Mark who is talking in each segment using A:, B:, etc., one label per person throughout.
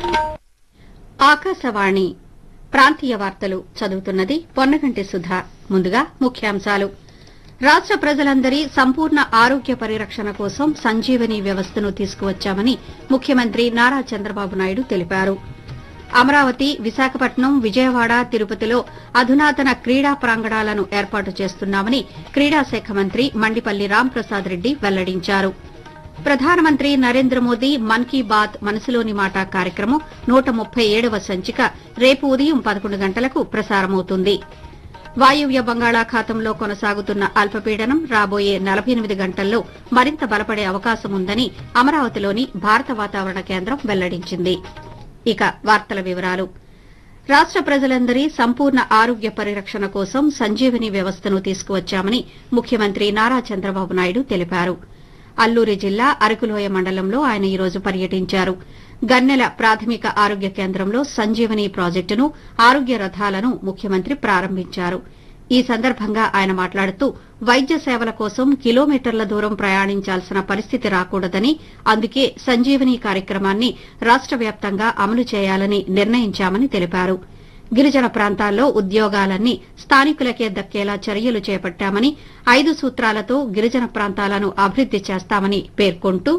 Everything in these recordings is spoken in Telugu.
A: ఆకాశవాణి ప్రాంతీయ వార్తలు చదువుతున్నది పొన్నగంటి సుధా ముందుగా ముఖ్యాంశాలు రాష్ట ప్రజలందరి సంపూర్ణ ఆరోగ్య పరిరక్షణ కోసం సంజీవని వ్యవస్థను తీసుకువచ్చామని ముఖ్యమంత్రి నారా చంద్రబాబు నాయుడు తెలిపారు అమరావతి విశాఖపట్నం విజయవాడ తిరుపతిలో అధునాతన క్రీడా ప్రాంగణాలను ఏర్పాటు చేస్తున్నామని క్రీడా శాఖ మంత్రి మండిపల్లి రాంప్రసాద్ రెడ్డి వెల్లడించారు ప్రధానమంత్రి నరేంద్ర మోదీ మన్ కీ బాత్ మనసులోని మాట కార్యక్రమం నూట ముప్పై ఏడవ సంచిక రేపు ఉదయం పదకొండు గంటలకు ప్రసారమవుతుంది వాయువ్య బంగాళాఖాతంలో కొనసాగుతున్న అల్పపీడనం రాబోయే నలభై ఎనిమిది గంటల్లో మరింత బలపడే అవకాశం ఉందని అమరావతిలోని భారత వాతావరణ కేంద్రం వెల్లడించింది ఇక వార్తల వివరాలు రాష్ట ప్రజలందరి సంపూర్ణ ఆరోగ్య పరిరక్షణ కోసం సంజీవని వ్యవస్థను తీసుకువచ్చామని ముఖ్యమంత్రి నారా చంద్రబాబు నాయుడు తెలిపారు అల్లూరి జిల్లా అరకులోయ మండలంలో ఆయన ఈ రోజు పర్యటించారు గన్నెల ప్రాథమిక ఆరోగ్య కేంద్రంలో సంజీవని ప్రాజెక్టును ఆరోగ్య రథాలను ముఖ్యమంత్రి ప్రారంభించారు ఈ సందర్భంగా ఆయన మాట్లాడుతూ వైద్య సేవల కోసం కిలోమీటర్ల దూరం ప్రయాణించాల్సిన పరిస్థితి రాకూడదని అందుకే సంజీవని కార్యక్రమాన్ని రాష్ట వ్యాప్తంగా అమలు చేయాలని నిర్ణయించామని తెలిపారు గిరిజన ప్రాంతాల్లో ఉద్యోగాలన్నీ స్థానికులకే దక్కేలా చర్యలు చేపట్టామని ఐదు సూత్రాలతో గిరిజన ప్రాంతాలను అభివృద్ది చేస్తామని పేర్కొంటూ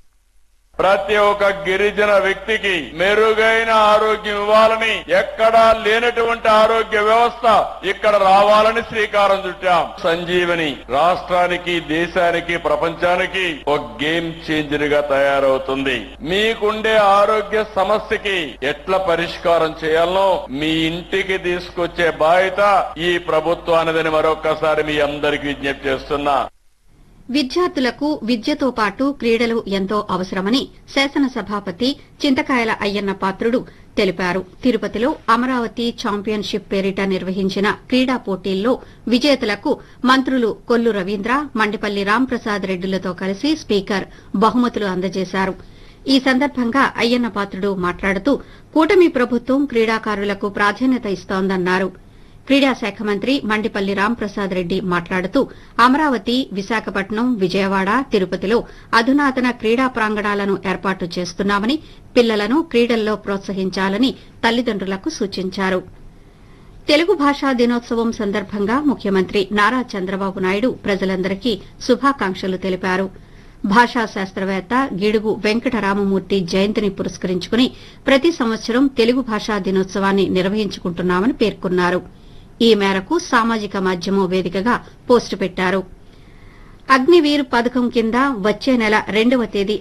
B: ప్రతి ఒక్క గిరిజన వ్యక్తికి మెరుగైన ఆరోగ్యం ఇవ్వాలని ఎక్కడా లేనటువంటి ఆరోగ్య వ్యవస్థ ఇక్కడ రావాలని శ్రీకారం చుట్టాం సంజీవని రాష్ట్రానికి దేశానికి ప్రపంచానికి ఒక గేమ్ చేంజర్ గా తయారవుతుంది మీకుండే ఆరోగ్య సమస్యకి ఎట్లా పరిష్కారం చేయాలనో మీ ఇంటికి తీసుకొచ్చే బాధ్యత ఈ ప్రభుత్వానిదని మరొక్కసారి మీ అందరికీ విజ్ఞప్తి చేస్తున్నా
A: విద్యార్థులకు విద్యతో పాటు క్రీడలు ఎంతో అవసరమని శాసనసభాపతి చింతకాయల అయ్యన్న పాత్రుడు తెలిపారు తిరుపతిలో అమరావతి ఛాంపియన్షిప్ పేరిట నిర్వహించిన క్రీడా పోటీల్లో విజేతలకు మంత్రులు కొల్లు రవీంద్ర మండిపల్లి రాంప్రసాద్ రెడ్డిలతో కలిసి స్పీకర్ బహుమతులు అందజేశారు ఈ సందర్భంగా అయ్యన్న పాత్రుడు మాట్లాడుతూ కూటమి ప్రభుత్వం క్రీడాకారులకు ప్రాధాన్యత ఇస్తోందన్నారు క్రీడా శాఖ మంత్రి మండిపల్లి రాంప్రసాద్ రెడ్డి మాట్లాడుతూ అమరావతి విశాఖపట్నం విజయవాడ తిరుపతిలో అధునాతన క్రీడా ప్రాంగణాలను ఏర్పాటు చేస్తున్నామని పిల్లలను క్రీడల్లో ప్రోత్సహించాలని తల్లిదండ్రులకు సూచించారు తెలుగు భాషా దినోత్సవం సందర్భంగా ముఖ్యమంత్రి నారా చంద్రబాబు నాయుడు ప్రజలందరికీ శుభాకాంక్షలు తెలిపారు భాషా శాస్త్రవేత్త గిడుగు వెంకటరామమూర్తి జయంతిని పురస్కరించుకుని ప్రతి సంవత్సరం తెలుగు భాషా దినోత్సవాన్ని నిర్వహించుకుంటున్నామని పేర్కొన్నారు ఈ మేరకు సామాజిక మాధ్యమం వేదికగా పోస్టు పెట్టారు అగ్నివీర్ పథకం కింద వచ్చే నెల రెండవ తేదీ